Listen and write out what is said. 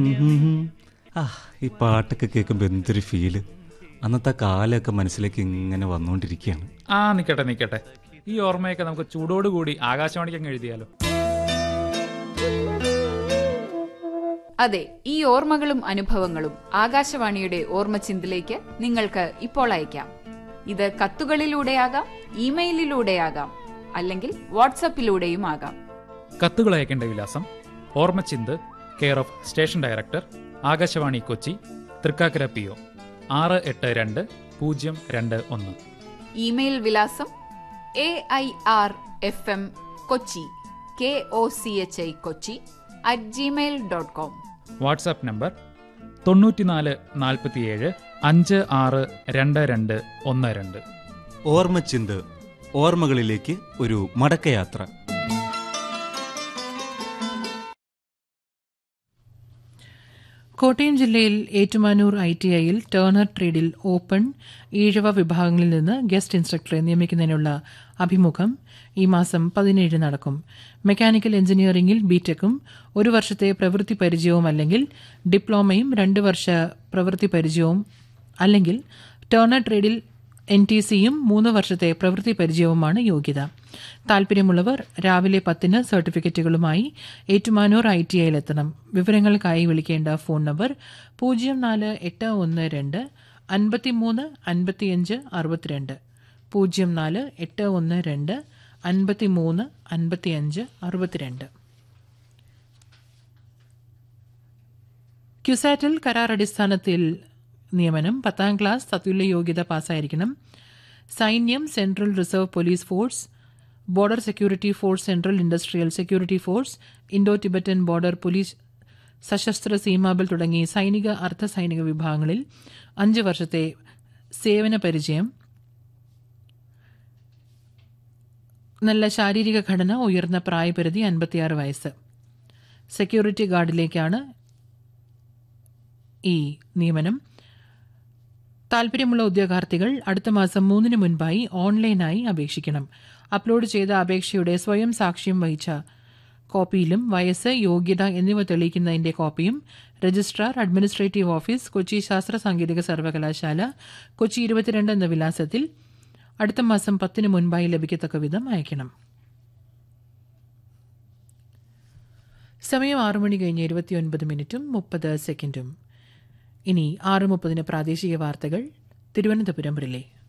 ആ ഈ പാട്ടൊക്കെ കേൾക്കുമ്പോൾ എന്തൊരു ഫീല് അന്നത്തെ കാലമൊക്കെ മനസ്സിലേക്ക് ഇങ്ങനെ വന്നുകൊണ്ടിരിക്കുകയാണ് ആ നിക്കട്ടെ നിക്കട്ടെ ഈ ഓർമ്മയൊക്കെ നമുക്ക് ചൂടോടുകൂടി ആകാശവാണിക്ക് അങ്ങ് എഴുതിയാലോ അതെ ഈ ഓർമ്മകളും അനുഭവങ്ങളും ആകാശവാണിയുടെ ഓർമ്മച്ചിന്തിലേക്ക് നിങ്ങൾക്ക് ഇപ്പോൾ അയക്കാം ഇത് കത്തുകളിലൂടെയാകാം ഇമെയിലിലൂടെയാകാം അല്ലെങ്കിൽ വാട്സപ്പിലൂടെയും ആകാം കത്തുകൾ അയക്കേണ്ട വിലാസം ഓർമ്മച്ചിന്ത് care of station director Akashvani Kochi Thrikkakara P O ആറ് എട്ട് രണ്ട് പൂജ്യം രണ്ട് ഒന്ന് ഇമെയിൽ വിലാസം A I R F M Kochi K O C H I Kochi at gmail dot com WhatsApp number തൊണ്ണൂറ്റിനാല് നാൽപ്പത്തിയേഴ് അഞ്ച് ആറ് രണ്ട് രണ്ട് ഒന്ന് രണ്ട് ഓർമ്മച്ചിന്ത് ഓർമ്മകളിലേക്ക് ഒരു മടക്കയാത്ര കോട്ടയം ജില്ലയിൽ ഏറ്റുമാനൂർ ഐ ടി ഐയിൽ ടേണർ ട്രേഡിൽ ഓപ്പൺ ഈഴവ വിഭാഗങ്ങളിൽ നിന്ന് ഗസ്റ്റ് ഇൻസ്ട്രക്ടറെ നിയമിക്കുന്നതിനുള്ള അഭിമുഖം ഈ മാസം പതിനേഴ് നടക്കും മെക്കാനിക്കൽ എഞ്ചിനീയറിംഗിൽ ബിടെക്കും ഒരു വർഷത്തെ പ്രവൃത്തി പരിചയവും അല്ലെങ്കിൽ ഡിപ്ലോമയും രണ്ട് വർഷ പ്രവൃത്തി പരിചയവും അല്ലെങ്കിൽ ടേണർ ട്രേഡിൽ എൻ ടി സിയും മൂന്ന് വർഷത്തെ പ്രവൃത്തി പരിചയവുമാണ് യോഗ്യത താൽപര്യമുള്ളവർ രാവിലെ പത്തിന് സർട്ടിഫിക്കറ്റുകളുമായി ഏറ്റുമാനൂർ ഐ ടി ഐയിലെത്തണം വിവരങ്ങൾക്കായി വിളിക്കേണ്ട ഫോൺ നമ്പർ പൂജ്യം നാല് എട്ട് ഒന്ന് രണ്ട് അൻപത്തിമൂന്ന് അൻപത്തിയഞ്ച് അറുപത്തിരണ്ട് പൂജ്യം നാല് എട്ട് ഒന്ന് രണ്ട് അൻപത്തിമൂന്ന് അൻപത്തിയഞ്ച് അറുപത്തിരണ്ട് ക്യുസാറ്റിൽ കരാർ അടിസ്ഥാനത്തിൽ നിയമനം പത്താം ക്ലാസ് തത്തുല്യ യോഗ്യത പാസ്സായിരിക്കണം സൈന്യം central reserve police force border security force central industrial security force Indo Tibetan border police Sashastra Seema Bal തുടങ്ങി സൈനിക അർദ്ധ സൈനിക വിഭാഗങ്ങളിൽ അഞ്ച് വർഷത്തെ സേവന പരിചയം നല്ല ശാരീരിക ഘടന ഉയർന്ന പ്രായപരിധി അൻപത്തിയാറ് വയസ്സ് സെക്യൂരിറ്റി ഗാർഡിലേക്കാണ് ഈ നിയമനം താൽപര്യമുള്ള ഉദ്യോഗാർത്ഥികൾ അടുത്ത മാസം മൂന്നിന് മുൻപായി ഓൺലൈനായി അപേക്ഷിക്കണം അപ്ലോഡ് ചെയ്ത അപേക്ഷയുടെ സ്വയം സാക്ഷ്യം വഹിച്ച കോപ്പിയിലും വയസ്സ് യോഗ്യത എന്നിവ തെളിയിക്കുന്നതിന്റെ കോപ്പിയും രജിസ്ട്രാർ അഡ്മിനിസ്ട്രേറ്റീവ് ഓഫീസ് കൊച്ചി ശാസ്ത്ര സാങ്കേതിക സർവകലാശാല കൊച്ചി ഇരുപത്തിരണ്ട് എന്ന വിലാസത്തിൽ അടുത്ത മാസം പത്തിന് മുൻപായി ലഭിക്കത്തക്ക വിധം അയക്കണം സമയം ആറു മണി കഴിഞ്ഞ് ഇരുപത്തിയൊൻപത് മിനിറ്റും മുപ്പത് സെക്കൻഡും ഇനി ആറ് മുപ്പതിന് പ്രാദേശിക വാർത്തകൾ തിരുവനന്തപുരം റിലേ